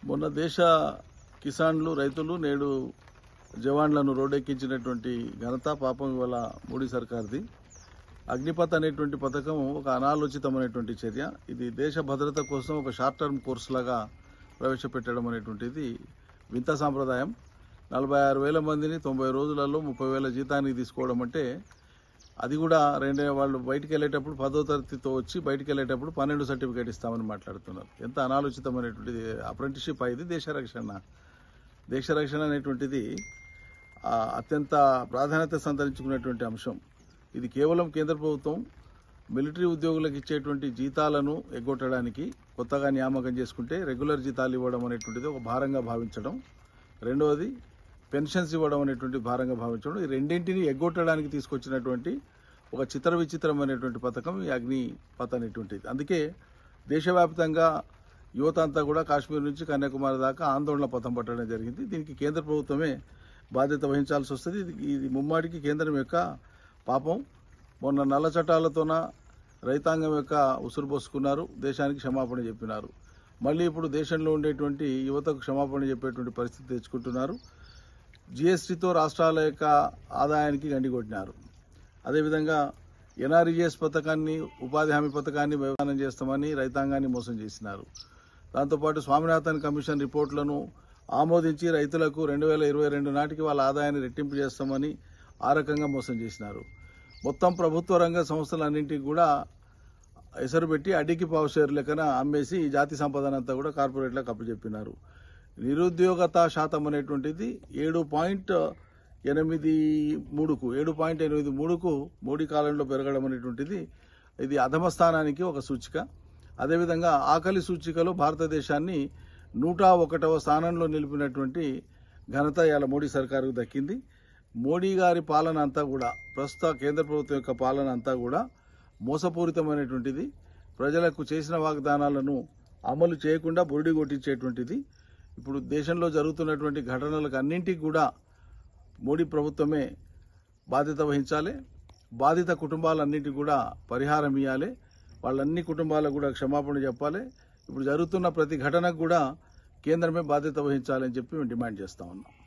మొన్న దేశ కిసాన్లు రైతులు నేడు జవాన్లను రోడ్డెక్కించినటువంటి ఘనత పాపం ఇవాళ మోడీ సర్కార్ది అగ్నిపథ్ అనేటువంటి పథకం ఒక అనాలోచితమైనటువంటి చర్య ఇది దేశ భద్రత కోసం ఒక షార్ట్ టర్మ్ కోర్స్ లాగా ప్రవేశపెట్టడం అనేటువంటిది వింత సాంప్రదాయం నలభై ఆరు వేల మందిని తొంభై రోజులలో ముప్పై వేల జీతానికి తీసుకోవడం అంటే అది కూడా రెండే వాళ్ళు బయటికి వెళ్ళేటప్పుడు పదో తరగతితో వచ్చి బయటికి వెళ్ళేటప్పుడు పన్నెండు సర్టిఫికేట్ ఇస్తామని మాట్లాడుతున్నారు ఎంత అనాలోచితమైనటువంటిది అప్రెంటిషిప్ అయింది దేశ రక్షణ దేశ రక్షణ అనేటువంటిది ఆ, అత్యంత ప్రాధాన్యత సంతరించుకున్నటువంటి అంశం ఇది కేవలం కేంద్ర ప్రభుత్వం మిలిటరీ ఉద్యోగులకు ఇచ్చేటువంటి జీతాలను ఎగ్గొట్టడానికి కొత్తగా నియామకం చేసుకుంటే రెగ్యులర్ జీతాలు ఇవ్వడం అనేటువంటిది ఒక భారంగా భావించడం రెండవది పెన్షన్స్ ఇవ్వడం అనేటువంటి భారంగా భావించడం ఈ రెండింటిని ఎగ్గొట్టడానికి తీసుకొచ్చినటువంటి ఒక చిత్ర విచిత్రమైనటువంటి పథకం ఈ అగ్ని పథ అనేటువంటిది అందుకే దేశవ్యాప్తంగా యువత అంతా కూడా కాశ్మీర్ నుంచి కన్యాకుమారి దాకా ఆందోళన పథం పట్టడం జరిగింది దీనికి కేంద్ర ప్రభుత్వమే బాధ్యత వహించాల్సి వస్తుంది ఇది ఇది ముమ్మాడికి కేంద్రం యొక్క పాపం మొన్న నల్ల చట్టాలతోన రైతాంగం యొక్క ఉసురు పోసుకున్నారు దేశానికి క్షమాపణ చెప్పినారు మళ్ళీ ఇప్పుడు దేశంలో ఉండేటువంటి యువతకు క్షమాపణ చెప్పేటువంటి పరిస్థితి తెచ్చుకుంటున్నారు జీఎస్టీతో రాష్ట్రాల యొక్క ఆదాయానికి గండికొట్టినారు అదేవిధంగా ఎన్ఆర్ఈఎస్ పథకాన్ని ఉపాధి హామీ పథకాన్ని వ్యవహారం చేస్తామని రైతాంగాన్ని మోసం చేసినారు దాంతోపాటు స్వామినాథన్ కమిషన్ రిపోర్టులను ఆమోదించి రైతులకు రెండు వేల ఇరవై రెండు నాటికి వాళ్ళ ఆదాయాన్ని రెట్టింపు చేస్తామని ఆ రకంగా మోసం చేసినారు మొత్తం ప్రభుత్వ రంగ సంస్థలన్నింటికి కూడా ఎసరు పెట్టి అడ్డికి పావు షేర్ లెక్కన అమ్మేసి ఈ జాతి సంపదనంతా కూడా కార్పొరేట్లకు అప్పచెప్పినారు నిరుద్యోగత శాతం అనేటువంటిది ఏడు పాయింట్ ఎనిమిది మూడుకు ఏడు పాయింట్ ఎనిమిది మూడుకు మోడీ కాలంలో పెరగడం అనేటువంటిది ఇది అధమ స్థానానికి ఒక సూచిక అదేవిధంగా ఆకలి సూచికలో భారతదేశాన్ని నూట ఒకటవ స్థానంలో నిలిపినటువంటి ఘనత ఇవాళ మోడీ సర్కారుకు దక్కింది మోడీ గారి పాలన అంతా కూడా ప్రస్తుత కేంద్ర ప్రభుత్వం యొక్క పాలన అంతా కూడా మోసపూరితమైనటువంటిది ప్రజలకు చేసిన వాగ్దానాలను అమలు చేయకుండా బురిడి కొట్టించేటువంటిది ఇప్పుడు దేశంలో జరుగుతున్నటువంటి ఘటనలకు అన్నింటికి కూడా మోడీ ప్రభుత్వమే బాధ్యత వహించాలి బాధిత కుటుంబాలన్నింటికి కూడా పరిహారం ఇవ్వాలి వాళ్ళన్ని కుటుంబాలకు కూడా క్షమాపణ చెప్పాలి ఇప్పుడు జరుగుతున్న ప్రతి ఘటనకు కూడా కేంద్రమే బాధ్యత వహించాలని చెప్పి మేము డిమాండ్ చేస్తా ఉన్నాం